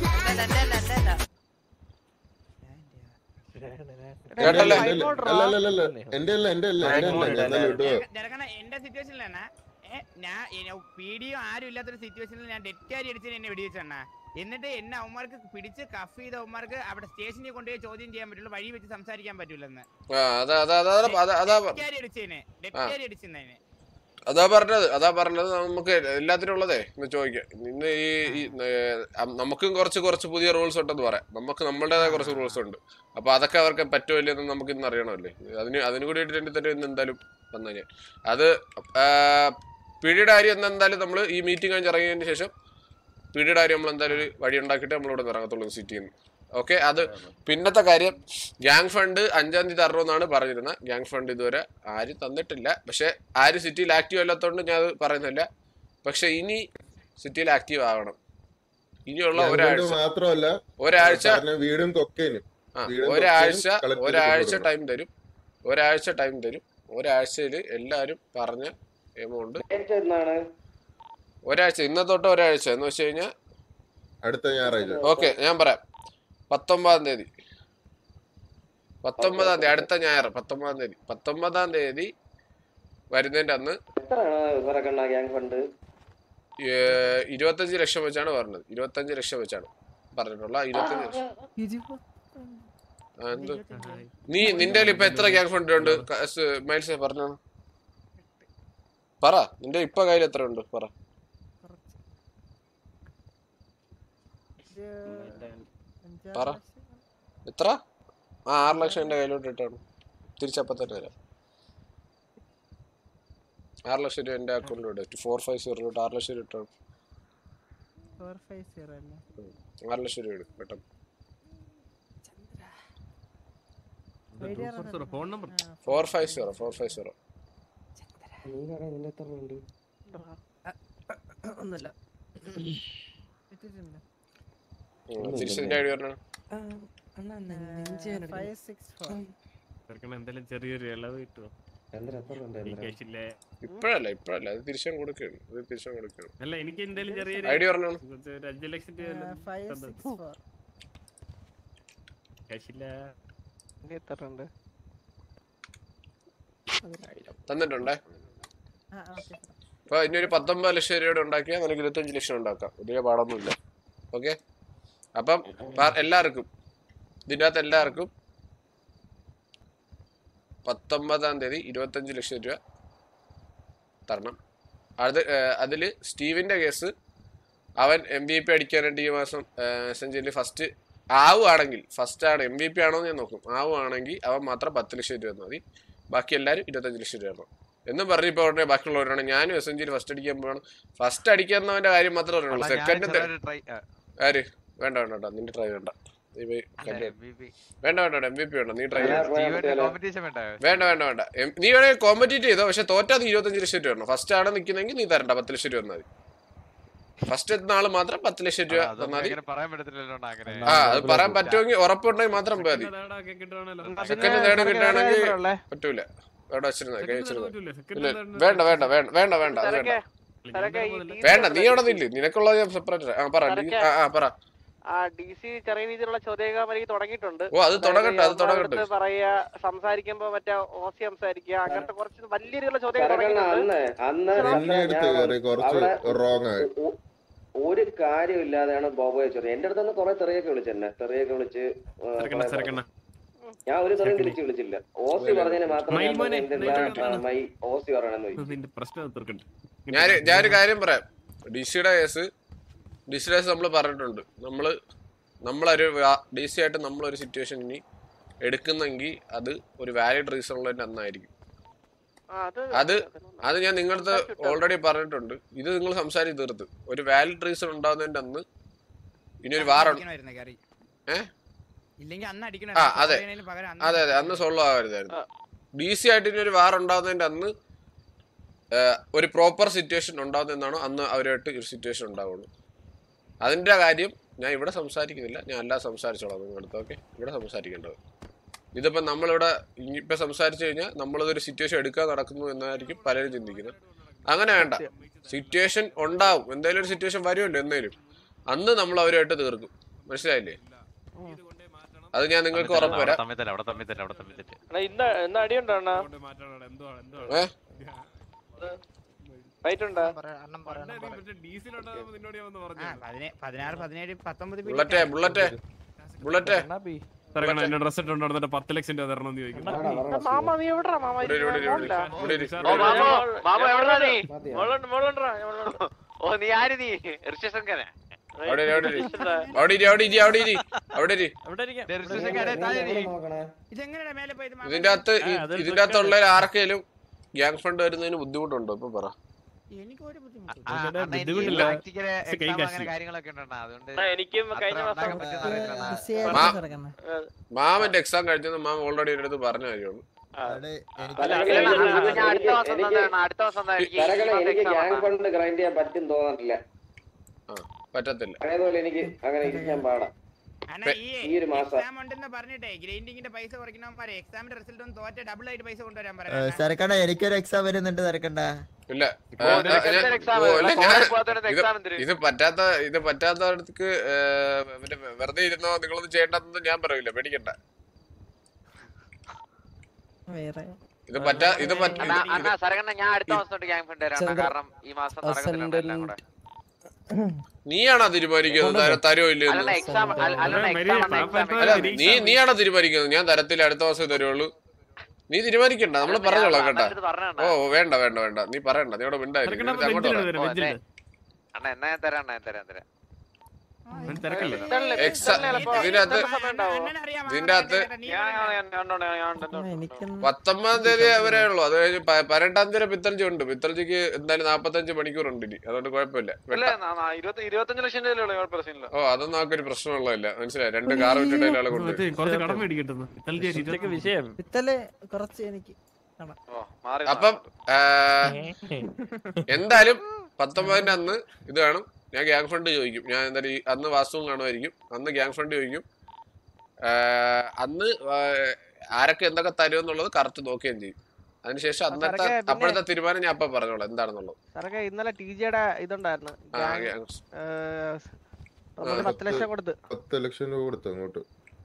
കേട്ടല്ലേ അല്ല അല്ല അല്ല എന്റെ അല്ല എന്റെ അല്ല എന്റെ അല്ല ഞാൻ എന്തായാലും വിടുവോ ജനകണ എന്റെ സിറ്റുവേഷനിലാണ് ഞാൻ പീഡിയോ ആരും ഇല്ലാത്തൊരു സിറ്റുവേഷനിൽ ഞാൻ ഡെറ്റ് ക്യാരി അടിച്ചതിന് എന്നെ വെടിവെച്ചെണ്ണ എന്നിട്ട് എന്നെ അവന്മാർക്ക് പിടിച്ച് കഫ് ചെയ്ത അവന്മാർക്ക് അവിടെ സ്റ്റേഷനിൽ കൊണ്ടുപോയി ചോദ്യം ചെയ്യാൻ പറ്റുള്ളൂ വഴി വെച്ച് സംസാരിക്കാൻ പറ്റൂലെന്ന് ആ അതാ അതാ അതാ അതാ അതാ ഡെറ്റ് ക്യാരി അടിച്ചതിന് ഡെറ്റ് ആ. ക്യാരി അടിച്ചതിന് അതാ പറഞ്ഞത് അതാ പറഞ്ഞത് നമുക്ക് എല്ലാത്തിനും ഉള്ളതേ ഇന്ന് ചോദിക്കാം ഇന്ന് ഈ ഈ, ഏ, അം- നമുക്കും കുറച്ച് കുറച്ച് പുതിയ റൂൾസ് ഉണ്ടെന്ന് പറയാം നമുക്ക് നമ്മളുടേതായ കുറച്ച് റൂൾസ് ഉണ്ട് അപ്പൊ അതൊക്കെ അവർക്ക് പറ്റുമോ ഇല്ലെന്ന് നമുക്ക് ഇന്ന് അറിയണമല്ലേ അതിന് അതിന് കൂടി വേണ്ടി തന്നെ ഇന്ന് എന്തായാലും വന്നു ഞാൻ അത് പീഡിയുടെ കാര്യം എന്ന് എന്തായാലും നമ്മൾ ഈ മീറ്റിംഗ് കഴിഞ്ഞ് ഇറങ്ങിയതിന് ശേഷം പീഡിയുടെ കാര്യം നമ്മൾ എന്തായാലും ഒരു വഴി ഉണ്ടാക്കിയിട്ട് നമ്മൾ ഇവിടെ ഇറങ്ങത്തുള്ളൂ സിറ്റിയിൽ നിന്ന് ഓക്കെ അത് പിന്നത്തെ കാര്യം ഗ്യാങ് ഫണ്ട് അഞ്ചാം തീയതി തരണമെന്നാണ് പറഞ്ഞിരുന്നത് ഗ്യാങ് ഫണ്ട് ഇതുവരെ ആരും തന്നിട്ടില്ല പക്ഷെ ആരും സിറ്റിയിൽ ആക്റ്റീവ് അല്ലാത്തതുകൊണ്ട് ഞാൻ അത് പറയുന്നില്ല പക്ഷെ ഇനി സിറ്റിയിൽ ആക്റ്റീവ് ആവണം ഇനിയുള്ള ഞാൻ ഒരാഴ്ച കൊണ്ട് മാത്രമല്ല ഒരാഴ്ച പറഞ്ഞ വീടും കൊക്കേനും ആ, വീടും ഒരാഴ്ച തൊക്കെയും collect ചെയ്ത് ഒരാഴ്ച കൊടുക്കണം. ടൈം തരും ഒരാഴ്ച ടൈം തരും ഒരാഴ്ചയിൽ എല്ലാവരും പറഞ്ഞ എമൗണ്ട് ഒരാഴ്ച ഇന്നത്തെ തൊട്ട് ഒരാഴ്ച എന്ന് വെച്ച് കഴിഞ്ഞാൽ അടുത്ത ഞായറാഴ്ച ഓക്കെ ഞാൻ പറയാം പത്തൊമ്പതാം തീയതി പത്തൊമ്പതാം തീയതി അടുത്ത ഞായർ പത്തൊമ്പതാം തീയതി പത്തൊമ്പതാം തീയതി വരുന്നതിന്റെ അന്ന് ഏ, ഇരുപത്തഞ്ച് ലക്ഷം വെച്ചാണ് പറഞ്ഞത് ഇരുപത്തഞ്ച് ലക്ഷം വെച്ചാണ് പറഞ്ഞിട്ടുള്ള ഇരുപത്തഞ്ച് ലക്ഷം ആ, എന്ത് നീ നിന്റെ കയ്യിൽ ഇപ്പൊ എത്ര ഗ്യാങ് ഫണ്ട് ഉണ്ട് മൈൽസ് പറഞ്ഞു പറ നിന്റെ ഇപ്പൊ കയ്യിൽ എത്ര ഉണ്ട് പറ പറ എത്ര ആ ആറ് ലക്ഷം എന്റെ കയ്യിലോട്ട് ഇട്ടാണ് തിരിച്ചപ്പം തന്നെ തരാം ആറ് ലക്ഷം രൂപ എന്റെ അക്കൗണ്ടിലോട്ട് ഫോർ ഫൈവ് സീറോ ആറ് ലക്ഷം രൂപ ഇട്ടാണ് ആറ് ലക്ഷം രൂപ ഇടും പെട്ടെന്ന് phone number four five zero four five zero ഒന്നുമില്ല തിരിച്ചതിന്റെ ഐഡിയ പറഞ്ഞു ചെറുക്കന് എന്തെങ്കിലും ചെറിയൊരു ഇളവ് കിട്ടുമോ ഈ കേസിലെ ഇപ്പഴല്ല ഇപ്പഴല്ല അത് തിരിച്ചും കൊടുക്കുകയാണ് ഇത് തിരിച്ചും കൊടുക്കുകയാണ് അല്ല എനിക്ക് എന്തെങ്കിലും ചെറിയൊരു ഐഡിയ പറഞ്ഞോ കുറച്ച് ഒരു അഞ്ച് ലക്ഷം രൂപ വല്ലതും തന്നു. കേസില്ല എത്രണ്ട് തന്നിട്ടുണ്ടേ അപ്പൊ ഇനി ഒരു പത്തൊമ്പത് ലക്ഷം രൂപയുടെ ഉണ്ടാക്കിയാൽ നിനക്ക് ഇരുപത്തഞ്ച് ലക്ഷം ഉണ്ടാക്കാം വലിയ പാടൊന്നുമില്ല ഓക്കെ അപ്പം പ- എല്ലാവർക്കും ഇതിൻ്റെ അകത്ത് എല്ലാവർക്കും പത്തൊമ്പതാം തീയതി ഇരുപത്തഞ്ച് ലക്ഷം രൂപ തരണം അത് അതിൽ സ്റ്റീവിൻ്റെ കേസ് അവൻ എം ബി പി അടിക്കാനായിട്ട് ഈ മാസം എസെഞ്ചലി ഫസ്റ്റ് ആവുകയാണെങ്കിൽ ഫസ്റ്റ് ആണ് എം ബി പി ആണോ എന്ന് ഞാൻ നോക്കും ആവുകയാണെങ്കിൽ അവൻ മാത്രം പത്ത് ലക്ഷം രൂപ തന്നാൽ മതി ബാക്കി എല്ലാവരും ഇരുപത്തഞ്ച് ലക്ഷം രൂപ തരണം എന്നും പറഞ്ഞ് ഇപ്പോൾ ഉടനെ ബാക്കിയുള്ളവരാണ് ഞാനും എസ് എൻ ജിയിൽ ഫസ്റ്റ് അടിക്കാൻ പോകണം ഫസ്റ്റ് അടിക്കുന്നവന്റെ കാര്യം മാത്രമേ പറയുള്ളൂ സെക്കൻഡ് ആര് വേണ്ട വേണ്ട വേണ്ട നിന്റെ ട്രൈ വേണ്ട നീ പോയി കല്യാണം. വേണ്ട വേണ്ട വേണ്ട എം വി പി വേണ്ട നീ ട്രൈ വേണ്ട വേണ്ട വേണ്ട എം- നീ വേണേ കോമ്പറ്റീറ്റ് ചെയ്തോ പക്ഷെ തോറ്റാ നീ ഇരുപത്തഞ്ച് ലക്ഷം രൂപ വേണം ഫസ്റ്റ് ആണ് നിൽക്കുന്നെങ്കിൽ നീ തരണ്ട പത്ത് ലക്ഷം രൂപ തന്നാൽ മതി ഫസ്റ്റ് എത്തുന്ന ആള് മാത്രം പത്ത് ലക്ഷം രൂപ തന്നാൽ മതി പറയാൻ പറ്റത്തില്ലല്ലോ അങ്ങനെ ആ അത് പറയാൻ പറ്റുമെങ്കിൽ ഉറപ്പുണ്ടെങ്കിൽ മാത്രം പോയാൽ മതി നേടാക്കെ കിട്ടുവാണല്ലോ സെക്കൻഡ് തേർഡ് കിട്ടുകയാണെങ്കിൽ പറ്റൂല അവിടെ വെച്ചിരുന്നത് കൈ വെച്ചിരുന്നത് ഇല്ല വേണ്ട വേണ്ട വേണ്ട വേണ്ട വേണ്ട അത് വേണ്ട വേണ്ട നീ അവിടെ നില്ല് നിനക്കുള്ളത് ഞാൻ സെപ്പറേറ്റ് ആ പറ നീ- ആ ആ പറ ആ ഡി സി ചെറിയ രീതിയിലുള്ള ചോദ്യങ്ങൾ എനിക്ക് തുടങ്ങിയിട്ടുണ്ട് ഓ അത് തുടങ്ങട്ടെ അത് തുടങ്ങട്ടെ അടുത്ത് പറയാ സംസാരിക്കുമ്പോ മറ്റേ ഓസി സംസാരിക്കുക അങ്ങനത്തെ കുറച്ച് വലിയ രീതിയിലുള്ള ചോദ്യങ്ങൾ തുടങ്ങിയിട്ടുണ്ട് എന്നെ അടുത്ത് കയറി കുറച്ച് റോങ് ആയി ഒരു കാര്യമില്ലാതെയാണ് ബോബോയെ ചൊറി എന്റെ അടുത്ത് നിന്ന് കുറെ തെറിയൊക്കെ വിളിച്ചെന്നെ തെറിയൊക്കെ വിളിച്ച് ആ, ചെറുക്കണ്ണ കുറെ ചെറുക്കണ്ണ ഞാൻ ഒരു തെറിയും വിളിച്ച് വിളിച്ചില്ല ഓസി പറഞ്ഞതിന് മാത്രം മയിൽ ഞാൻ മോനെ, എന്തെല്ലാം, മൈക്ക് ആ, എടുക്കണം. മൈ ഓസി പറയണമെന്ന് ചോദിച്ചു നിന്റെ പ്രശ്നം തീർക്കണ്ട ഞാൻ ഞാനൊരു കാര്യം പറയാം ഡി സിയുടെ കേസ് ഡി സിയുടെ കേസ് നമ്മൾ പറഞ്ഞിട്ടുണ്ട് നമ്മൾ നമ്മളൊരു ഡി സി ആയിട്ട് നമ്മളൊരു സിറ്റുവേഷൻ ഇനി എടുക്കുന്നെങ്കിൽ അത് ഒരു വാലിഡ് റീസൺ ഉള്ളതിന്റെ അന്നായിരിക്കും ആ, അത് അത് അത് ഞാൻ നിങ്ങളടുത്ത് ഓൾറെഡി പറഞ്ഞിട്ടുണ്ട് ഇത് നിങ്ങൾ സംസാരിച്ച് തീർത്ത് ഒരു വാലിഡ് റീസൺ ഉണ്ടാവുന്നതിന്റെ അന്ന് ഇനി ഒരു വാറ അടിക്കണമായിരുന്നു കയറി. ഏ? ഇല്ലെങ്കിൽ അന്ന് അടിക്കണ ആ അതെ അതെ അതെ അന്ന് സോൾവ് ആവരുതായിരുന്നു ഡി സി ആയിട്ട് ഇനി ഒരു വാർ ഉണ്ടാവുന്നതിന്റെ അന്ന് ഏ, ഒരു പ്രോപ്പർ സിറ്റുവേഷൻ ഉണ്ടാവുന്നതെന്നാണോ അന്ന് അവരുമായിട്ട് ഒരു സിറ്റുവേഷൻ ഉണ്ടാവുള്ളൂ അതിന്റെ കാര്യം ഞാൻ ഇവിടെ സംസാരിക്കുന്നില്ല ഞാൻ അല്ലാതെ സംസാരിച്ചോളാം നിങ്ങളടുത്ത് ഓക്കെ ഇവിടെ സംസാരിക്കേണ്ടത് ഇതിപ്പോ നമ്മളിവിടെ ഇനിയിപ്പോ സംസാരിച്ചു കഴിഞ്ഞാൽ നമ്മളിതൊരു സിറ്റുവേഷൻ എടുക്കാൻ നടക്കുന്നു എന്നായിരിക്കും പലരും ചിന്തിക്കുന്നത് അങ്ങനെ വേണ്ട സിറ്റുവേഷൻ ഉണ്ടാവും എന്തായാലും ഒരു സിറ്റുവേഷൻ വരുമല്ലോ എന്തായാലും അന്ന് നമ്മൾ അവരുമായിട്ട് തീർക്കും മനസ്സിലായില്ലേ അത് ഞാൻ നിങ്ങൾക്ക് ഉറപ്പ് വരാം തമ്മിൽ തന്നെ അവിടെ തമ്മിൽ തന്നെ അവിടെ തമ്മിൽ തന്നെ എടാ, ഇന്ന് ഇന്ന് അടിയുണ്ടോ അണ്ണാ ഏ ഫൈറ്റ് ഉണ്ടോ നിന്നോട് ഞാൻ വന്ന് പറഞ്ഞു പതിനാറ് പതിനേഴ് പത്തൊമ്പത് ബുള്ളറ്റേ ബുള്ളറ്റേ ബുള്ളറ്റേ ചെറുക്കണ്ണ എന്റെ ഡ്രസ് ഇട്ടുണ്ടോ എന്നിട്ട് പത്ത് ലക്ഷം രൂപ തരണം എന്ന് ചോദിക്കുന്നു മാമ നീ എവിടാ മാമ ഇവിടെ ഇവിടെ ഇവിടെ ഇവിടെ ഇവിടെ ഇരി. ഓ മാമോ മാമോ എവിടെടാ നീ മോളുണ്ട് മോളുണ്ടാ ഓ നീ ആര് നീ ഋഷ്യശങ്കരൻ അവിടെ ഇരി, അവിടെ ഇരി. അവിടെ ഇരി അവിടെ ഇരി അവിടെ ഇരി അവിടെ ഇരി ഇതെങ്ങനെയാ മേലെ പോയത് മാമ? ഇതിന്റെ അകത്ത് ഇ- ഇതിന്റെ അകത്തുള്ള ആർക്കെങ്കിലും ഗ്യാങ് ഫണ്ട് വരുന്നതിന് ബുദ്ധിമുട്ടുണ്ടോ ഇപ്പൊ പറ എനിക്ക് ഒരു ബുദ്ധിമുട്ട് ആ, അണ്ണാ, എനിക്ക് ബുദ്ധിമുട്ടില്ല. practical പക്ഷെ കൈ exam കാശില്ല. അങ്ങനെ കാര്യങ്ങളൊക്കെ ഉണ്ടെണ്ണാ അതുകൊണ്ട് എനിക്കും അത്ര കഴിഞ്ഞ ഉണ്ടാക്കാൻ മാസം പറ്റുമെന്ന് അറിയില്ല അണ്ണാ. മാ- മാമന്റെ എക്സാം കഴിഞ്ഞത് മാം ഓൾറെഡി എന്റെ അടുത്ത് പറഞ്ഞ കാര്യമാണ് അല്ല, എനിക്ക് അത് ഞാൻ അടുത്ത ദിവസം എനിക്ക് തന്നതാണ് അടുത്ത ദിവസം തന്നെ എനിക്ക് ഈ തരകണ മാസം എനിക്ക് exam ഗ്യാങ് ആണ്. ഫണ്ട് ഗ്രൈൻഡ് ചെയ്യാൻ പറ്റും തോന്നത്തില്ല ആ പറ്റത്തില്ല അതേപോലെ എനിക്ക് അങ്ങനെ ഇരിക്കാൻ പാടാം അണ്ണാ, ഈ ഈ ഒരു മാസം. എക്സാം ഉണ്ടെന്ന് പറഞ്ഞിട്ടേ ഗ്രൈൻഡിങ്ങിന്റെ പൈസ കുറയ്ക്കണമാരെ എക്സാമിന്റെ റിസൾട്ട് ഒന്ന് തോറ്റ ഡബിൾ ആയിട്ട് പൈസ കൊണ്ടുവരാൻ പറയാം തിരക്കണ്ട എനിക്കൊരു എക്സാം വരുന്നുണ്ട് തിരക്കണ്ട ഇല്ല ഓ, ആ, നിനക്ക് ഞാൻ- എന്തൊരു exam? ഓ, അല്ല, കോളേജിൽ ഞാൻ- പോകാത്തവരുടെ ഇത് exam എന്തിന്? ഇത് പറ്റാത്ത ഇത് പറ്റാത്തവർക്ക് മറ്റേ വെറുതെ ഇരുന്നോ നിങ്ങളൊന്നും ചെയ്യേണ്ടെന്ന് ഞാൻ പറയില്ല പേടിക്കണ്ട വേറെ ഇത് പറ്റാ ഇത് പറ്റ അണ്ണാ ഇത് അണ്ണാ സരകണ്ണ ഞാൻ അടുത്ത മാസം തൊട്ട് ഗ്യാങ് ഫണ്ട് തരാം അണ്ണാ. കാരണം ഈ മാസം നടക്കുന്നില്ല എല്ലാം കൂടെ നീയാണോ തീരുമാനിക്കുന്നത് തര- തരുമോ ഇല്ലയോ എന്ന്? അല്ലണ്ണ എക്സാം അല്ലണ്ണ മരി- എക്സാം പാപ്പ എക്സാം ഇപ്പൊ അല്ല നിരീക്ഷ- നീ നീയാണോ തീരുമാനിക്കുന്നത് ഞാൻ തരത്തില്ല അടുത്ത മാസം തരുള്ളൂ നീ തീരുമാനിക്കണ്ട നമ്മള് പറഞ്ഞോളാം കേട്ടാ ഓ വേണ്ട വേണ്ട വേണ്ട നീ പറയണ്ട നീ ഇവിടെ മിണ്ടായിരിക്കും ചെറുക്കണ്ണ എന്നിട്ട് അങ്ങോട്ട് ബെഞ്ചിലിട് പറ. ബെഞ്ചിലിട് അണ്ണ എന്നാ ഞാൻ തരാം അണ്ണാ ഞാൻ തരാം തരാം അവൻ തിരക്കല്ലേ എക്സാം ഇതിനകത്ത് അണ്ണനെ അറിയാം, ഇതിന്റെ അകത്ത് മാമനെ നീ ഞാൻ പറയണ്ട. ഞാൻ- ഞാൻ ഉണ്ട്, ഞാൻ ഉണ്ട്, ഞാൻ ഉണ്ട്. എനിക്കൊന്നും പത്തൊമ്പതാം തീയതി വരെ ഉള്ളൂ അത് കഴിഞ്ഞ് പ- പതിനെട്ടാം തീയതി പിത്തൽജി ഉണ്ട് പിത്തൽജിക്ക് എന്തായാലും നാപ്പത്തഞ്ച് മണിക്കൂർ ഉണ്ട് ഇനി അതുകൊണ്ട് കുഴപ്പമില്ല ഇല്ല, നാ- നാ- ഇരുപത്തി- ഇരുപത്തഞ്ച് ലക്ഷം രൂപയല്ലേ ഉള്ളൂ കുഴപ്പമില്ല സീനില്ല ഓ അതൊന്നും ആക്കൊരു പ്രശ്നമുള്ളതല്ല മനസ്സിലായി രണ്ട് കാർ വിട്ടിട്ട് ആളെ കൊണ്ട് മറ്റേ കുറച്ച് കടം മേടിക്കട്ടെ വിഷയം പിത്തല് കുറച്ച് എനിക്ക് ഓ മാറി അപ്പം ആ, എന്തായാലും പത്തൊമ്പതിന്റെ അന്ന് ഇത് കാണും ഞാൻ ഗ്യാങ് ഫണ്ട് ചോദിക്കും ഞാൻ എന്തായാലും ഈ അന്ന് വാസ്തുവും കാണുമായിരിക്കും അന്ന് ഗ്യാങ് ഫണ്ട് ചോദിക്കും ആ, അന്ന് ആ, ആരൊക്കെ എന്തൊക്കെ തരും എന്നുള്ളത് കറക്റ്റ് നോക്കുകയും ചെയ്യും അതിനുശേഷം അന്നത്തെ സാറൊക്കെ പിന്നെ- അപ്പോഴത്തെ തീരുമാനം ഞാൻ അപ്പൊ പറഞ്ഞോളാം എന്താണെന്നുള്ളത് സാറൊക്കെ ഇന്നലെ ടി ജിയുടെ ഇതുണ്ടായിരുന്നു ആ gang, gang- ഏഹ്, നമുക്ക് ആ, പത്ത് ലക്ഷം കൊടുത്ത് പത്ത് ലക്ഷം രൂപ കൊടുത്തു അങ്ങോട്ട്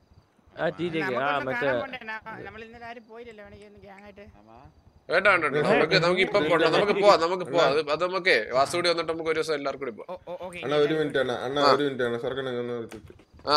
നമ്മൾ ഇന്നലെ ആരും പോയില്ലല്ലോ വേണമെങ്കിൽ ഗ്യാങ് ആയിട്ട് വേണ്ട വേണ്ട വേണ്ട. നമുക്ക് നമുക്ക് ഇപ്പൊ പോകണ്ട നമുക്ക് പോവാം നമുക്ക് പോവാം അത് അത് നമുക്ക് വാസുകൂടി വന്നിട്ട് നമുക്ക് ഒരു ദിവസം എല്ലാവർക്കും കൂടി പോവാം ഓക്കെ അണ്ണാ ഒരു മിനിറ്റ് അണ്ണാ അണ്ണാ ആ. ഒരു മിനിറ്റ് അണ്ണാ സർക്കണ ഒന്ന് വിളിച്ചിട്ട്. ആ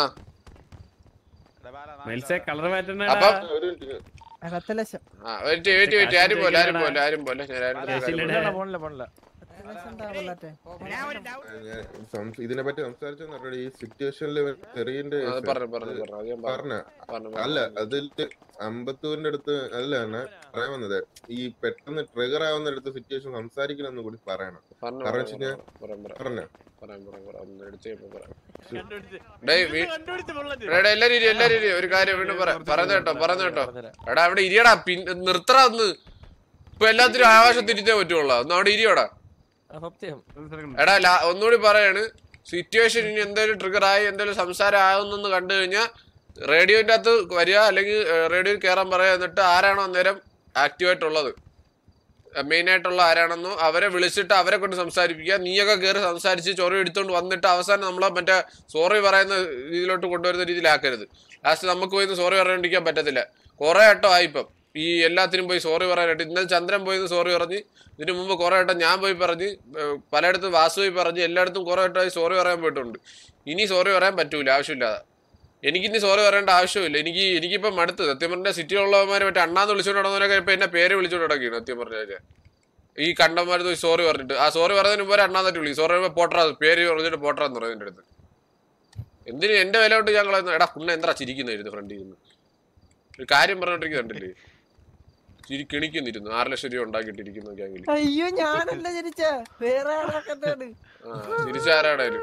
മൈൽസേ കളർ മാറ്റണ അപ്പം ഒരു മിനിറ്റ് പത്ത് ലക്ഷം ആ വെയിറ്റ് വെയിറ്റ് വെയിറ്റ് ആരും പോലെ ആരും പോലെ ആരും പോലെ ഞാൻ ആരും പോലെ, ആരും പോലെ. പോണില്ല പോണില്ല പത്ത് ലക്ഷം എന്താ കൊള്ളട്ടെ ഞാൻ ഒരു ഡൗട്ട് ഞാൻ സംസ- ഇതിനെ പറ്റി സംസാരിച്ചെന്ന് പറഞ്ഞാൽ ഈ സിറ്റുവേഷനിൽ ചെറിയന്റെ ആ, അത് പറഞ്ഞു പറഞ്ഞു പറഞ്ഞു അത് ഞാൻ പറഞ്ഞു പറഞ്ഞ പറഞ്ഞു അല്ല അതിൽ അമ്പത്തൂരിന്റെ അടുത്ത് അല്ല അണ്ണാ പറയാൻ വന്നത് ഈ പെട്ടെന്ന് ട്രിഗർ ആവുന്ന അടുത്ത് സിറ്റുവേഷൻ സംസാരിക്കണമെന്ന് കൂടി പറയണം പറഞ്ഞു കാരണം പറഞ്ഞു വെച്ച് കഴിഞ്ഞാ- പറയാം പറയാം പറഞ്ഞ പറയാം പറയാം പറയാം ഒന്ന് എടുത്ത് കഴിയുമ്പോ പറയാം ഡേയ് വീ- എടാ, എടാ, എല്ലാരും ഇരി എല്ലാരും ഇരി ഒരു കാര്യം വീണ്ടും പറയാം പറയുന്ന കേട്ടോ പറയുന്ന കേട്ടോ എടാ അവിടെ ഇരിയടാ പിന്നെ നിർത്തറ ഒന്ന് ഇപ്പൊ എല്ലാത്തിനും ആകാശത്തിരിച്ചേ പറ്റുള്ളൂ ഒന്ന് അവിടെ ഇരിയോടാ എടാ ലാ- ഒന്നുകൂടി പറയാണ് സിറ്റുവേഷൻ ഇനി എന്തെങ്കിലും ട്രിഗർ ആയി എന്തെങ്കിലും സംസാരം ആകുന്നെന്ന് കണ്ടു കഴിഞ്ഞാൽ റേഡിയോന്റെ അകത്ത് വരിക അല്ലെങ്കിൽ റേഡിയോയിൽ കയറാൻ പറയുക എന്നിട്ട് ആരാണോ അന്നേരം ആക്റ്റീവായിട്ടുള്ളത് മെയിൻ ആയിട്ടുള്ള ആരാണെന്നോ അവരെ വിളിച്ചിട്ട് അവരെ കൊണ്ട് സംസാരിപ്പിക്കുക നീയൊക്കെ കയറി സംസാരിച്ച് ചൊറി എടുത്തുകൊണ്ട് വന്നിട്ട് അവസാനം നമ്മളെ മറ്റേ സോറി പറയുന്ന രീതിയിലോട്ട് കൊണ്ടുവരുന്ന രീതിയിലാക്കരുത് ലാസ്റ്റ് നമുക്ക് പോയി സോറി പറയാണ്ടിരിക്കാൻ പറ്റത്തില്ല കുറെ വട്ടം ആയിപ്പം ഈ എല്ലാത്തിനും പോയി സോറി പറയാനായിട്ട് ഇന്നലെ ചന്ദ്രൻ പോയി സോറി പറഞ്ഞ് ഇതിനു മുമ്പ് കുറെ വട്ടം ഞാൻ പോയി പറഞ്ഞ് ഏഹ് പലയിടത്തും വാസു പോയി പറഞ്ഞ് എല്ലായിടത്തും കുറെ വട്ടമായി സോറി പറയാൻ പോയിട്ടുണ്ട് ഇനി സോറി പറയാൻ പറ്റൂല ആവശ്യമില്ലാതെ എനിക്കിനി സോറി പറയേണ്ട ആവശ്യമില്ല എനിക്ക് എനിക്കിപ്പം മടുത്ത് സത്യം പറഞ്ഞ സിറ്റിയിലുള്ളവന്മാർ മറ്റേ അണ്ണാന്ന് വിളിച്ചോണ്ട് നടന്നവരൊക്കെ ഇപ്പൊ എന്നെ പേര് വിളിച്ചോണ്ട് നടക്കുകയാണ് സത്യം പറഞ്ഞാൽ ഈ കണ്ടന്മാരത് പോയി സോറി പറഞ്ഞിട്ട് ആ സോറി പറയുന്നതിന് മുമ്പ് അണ്ണാന്നിട്ട് വിളിക്കും സോറി പറയുമ്പോൾ പോട്ടറാ പേര് പറഞ്ഞിട്ട് പോട്ടറാന്ന് പറയും എൻ്റെ അടുത്ത് എന്തിന് എന്റെ വില കൊണ്ട് ഞങ്ങൾ എടാ കുണ്ണ എന്താ ചിരിക്കുന്നായിരുന്നു ഫ്രണ്ടിൽ ഇരുന്ന് ഒരു കാര്യം പറഞ്ഞോണ്ടിരിക്കുന്നുണ്ടല്ലേ ചിരി കിണിക്കുന്നിരുന്നു ആറ് ലക്ഷം രൂപ ഉണ്ടാക്കിയിട്ടിരിക്കുന്നു ഗ്യാങ്ങിൽ അയ്യോ ഞാനല്ല ജനിച്ച വേറെ ആളാക്കണ്ടാണ് ആ തിരിച്ചാരാണേലും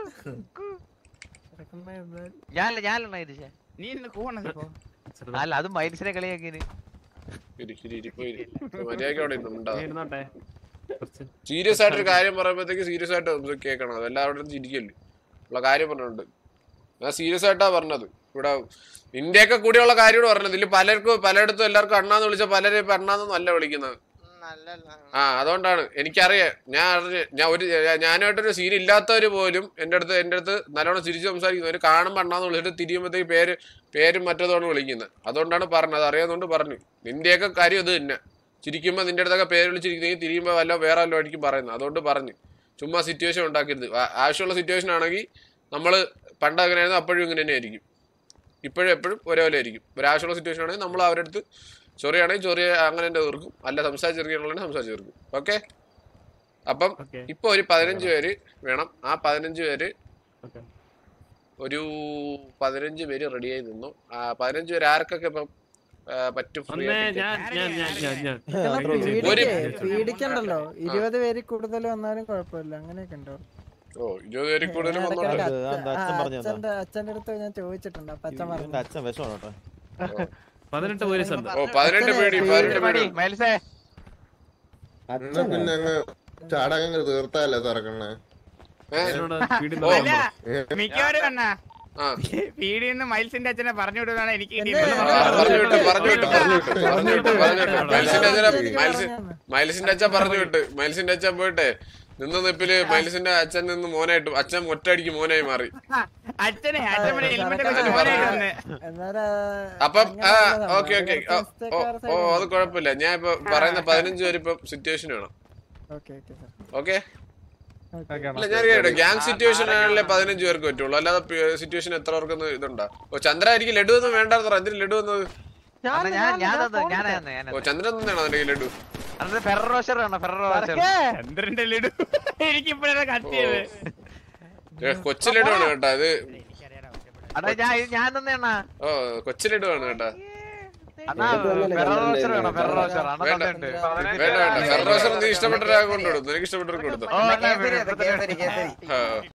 ഞാനല്ല ഞാനല്ല ഇതിശേ നീ ഇന്ന് കൂവണത് ഇപ്പൊ അല്ല അത് മൈൽസിനെ കളിയാക്കിയത് ഇരി ഇരി ഇരി പോയി ഇരി. മര്യാദയ്ക്ക് അവിടെ ഉണ്ടാവും ഇരുന്നോട്ടെ സീരിയസ് ആയിട്ടൊരു കാര്യം പറയുമ്പോഴത്തേക്ക് സീരിയസ് ആയിട്ട് ഒന്ന് കേൾക്കണം അതെല്ലാം അവിടെ നിന്ന് ചിരിക്കല്ലേ ഉള്ള കാര്യം പറഞ്ഞിട്ടുണ്ട് ഞാൻ സീരിയസ് ആയിട്ടാ പറഞ്ഞത് ഇവിടെ നിന്റെയൊക്കെ കൂടെയുള്ള കാര്യമാണ് പറഞ്ഞത് ഇതിൽ പലർക്കും പലയിടത്തും എല്ലാവർക്കും അണ്ണാന്ന് വിളിച്ച പലരും ഇപ്പൊ അണ്ണാന്നൊന്നും അല്ല വിളിക്കുന്നത് ആ അതുകൊണ്ടാണ് എനിക്കറിയാം ഞാൻ അറിഞ്ഞ് ഞാൻ ഒരു ഞാനായിട്ടൊരു സീൻ ഇല്ലാത്തവര് പോലും എൻ്റെ അടുത്ത് എൻ്റെ അടുത്ത് നല്ലോണം ചിരിച്ച് സംസാരിക്കുന്നവർ കാണുമ്പോൾ അണ്ണാന്ന് വിളിച്ചിട്ട് തിരിയുമ്പോഴത്തേക്ക് പേര് പേരും മറ്റേതാണ് വിളിക്കുന്നത് അതുകൊണ്ടാണ് പറഞ്ഞത് അറിയാവുന്നതുകൊണ്ട് പറഞ്ഞു നിന്റെയൊക്കെ കാര്യം ഇത് തന്നെ ചിരിക്കുമ്പോൾ നിന്റെ അടുത്തൊക്കെ പേര് വിളിച്ചിരിക്കുന്നെങ്കിൽ തിരിയുമ്പോൾ വല്ല വേറെ വല്ലതും ആയിരിക്കും പറയുന്നത് അതുകൊണ്ട് പറഞ്ഞു ചുമ്മാ സിറ്റുവേഷൻ ഉണ്ടാക്കരുത് ആ- ആവശ്യമുള്ള സിറ്റുവേഷൻ ആണെങ്കിൽ നമ്മൾ പണ്ട് അങ്ങനെയായിരുന്നു അപ്പോഴും ഇങ്ങനെ തന്നെ ആയിരിക്കും ഇപ്പോഴും എപ്പോഴും ഒരേപോലെ ആയിരിക്കും ഒരു ആവശ്യമുള്ള സിറ്റുവേഷൻ ആണെങ്കിൽ നമ്മൾ അവരുടെ അടുത്ത് ചൊറിയാണെങ്കിൽ ചൊറിയ അങ്ങനെ തന്നെ തീർക്കും അല്ല സംസാരിച്ചിരിക്കണമെങ്കിൽ സംസാരിച്ച് തീർക്കും ഓക്കെ അപ്പം ഓക്കെ ഇപ്പൊ ഒരു പതിനഞ്ച് പേര് വേണം ആ പതിനഞ്ച് പേര് ഓക്കെ ഒരു പതിനഞ്ച് പേര് റെഡിയായി നിന്നു ആ പതിനഞ്ച് പേര് ആർക്കൊക്കെ ഇപ്പം ആ, പറ്റും ഫ്രീ ഒന്നേ ആയിട്ട് ഞാൻ ഞാൻ ഞാൻ ഞാൻ ഞാൻ ഒരു- പീഡിക്കണ്ടല്ലോ ഇരുപത് പേര് കൂടുതൽ വന്നാലും കുഴപ്പമില്ല അങ്ങനെയൊക്കെ ഉണ്ടോ ഓ ഇരുപത് പേര് കൂടുതൽ ഞാൻ വന്നോട്ടെ ഇടയ്ക്കിടയ്ക്ക് അത് എന്താ അച്ഛൻ ആ, പറഞ്ഞതാ? അച്ഛന്റെ അച്ഛന്റെ അടുത്ത് ഞാൻ ചോദിച്ചിട്ടുണ്ട് അപ്പൊ അച്ഛൻ പറഞ്ഞു അച്ഛൻ വിഷമാണ് കേട്ടോ പതിനെട്ട് പോലീസ് ഉണ്ട് ഓ പതിനെട്ട് പേടി പതിനെട്ട് പേടി മൈൽസേ എന്നാ പിന്നെ അങ്ങ് ചാടകങ്ങൾ തീർത്താലേ തുറക്കണേ ഏ? എന്നോട് speed ഓ. ഇല്ല. മിക്കവാറും അണ്ണാ ആ പീടിയെന്ന് മൈൽസിന്റെ അച്ഛനെ പറഞ്ഞു വിടുന്നതാണ് എനിക്ക് ഇനി എന്റെ- ഇവിടെ ആ, പറഞ്ഞത്. പറഞ്ഞു വിട്ട് പറഞ്ഞു വിട്ട് പറഞ്ഞു വിട്ട് പറഞ്ഞു വിട്ട് പറഞ്ഞു വിട്ട് മൈൽസിന്റെ അച്ഛനെ ശരി മൈൽസ് പറഞ്ഞതാണ്. മൈൽസിന്റെ അച്ഛൻ പറഞ്ഞു വിട്ട് മൈൽസിന്റെ അച്ഛൻ പോയിട്ടെ നിന്ന നിപ്പില് മൈൽസിന്റെ അച്ഛൻ നിന്ന് മോനായിട്ട് അച്ഛൻ ഒറ്റയടിക്ക് മോനായി മാറി അച്ഛനെ അച്ഛൻ ഇവിടെ ഹെൽമെറ്റ് അച്ഛൻ വെച്ച് പറഞ്ഞു. വന്ന് എന്നാലും അപ്പം അങ്ങനെ ആ ഉള്ളതാണ്. ഓക്കെ ഓക്കെ ഒരു ദിവസത്തേക്ക് ഓ വേറെ ഓ side അത് ഉണ്ട്. കുഴപ്പമില്ല ഞാൻ ഇപ്പൊ പറയുന്ന പതിനഞ്ച് പേര് ഇപ്പൊ സിറ്റുവേഷൻ വേണം okay okay sir okay okay അല്ല ഞാൻ കേട്ടോ ഗ്യാങ് സിറ്റുവേഷൻ ആണല്ലേ പതിനഞ്ച് പേർക്ക് പറ്റുള്ളൂ അല്ലാതെ സിറ്റുവേഷൻ എത്ര പേർക്കൊന്നും ഇതുണ്ടാ ഓ ചന്ദ്ര എനിക്ക് ലഡു ഒന്നും വേണ്ടാത്ര എന്തിന് ലഡു വന്നത് അന്ന് ഞാൻ ഞാൻ തന്നു ഞാനാ ഞാൻ ഓ ചന്ദ്രൻ തന്നെയാണോ നിന്റെ ലഡു അത് ഫെറർ റോഷർ വേണോ ഫെറർ റോഷർ ചന്ദ്രന്റെ ലഡു എനിക്കിപ്പോഴാണ് കത്തിയത് ഏ, കൊച്ചു ലഡു ആണ് കേട്ടോ ഇത് അണ്ണാ ഞാൻ ഇത് ഞാൻ തന്നെയാ ഓ കൊച്ചു ലഡു ആണ് കേട്ടോ അണ്ണാ ഫെറർ റോഷർ വേണോ ഫെറർ റോഷർ അണ്ണാ വേണ്ട. തന്നിട്ടുണ്ട് വേണ്ട വേണ്ട ഫെററോസർ നീ ഇഷ്ടപ്പെട്ട ഒരാൾക്ക് കൊണ്ടുകൊടുത്തു നിനക്ക് ഇഷ്ടപ്പെട്ടവർക്ക് കൊടുത്തു ഓ അണ്ണാ കേസരി കേസരി കേസരി ആ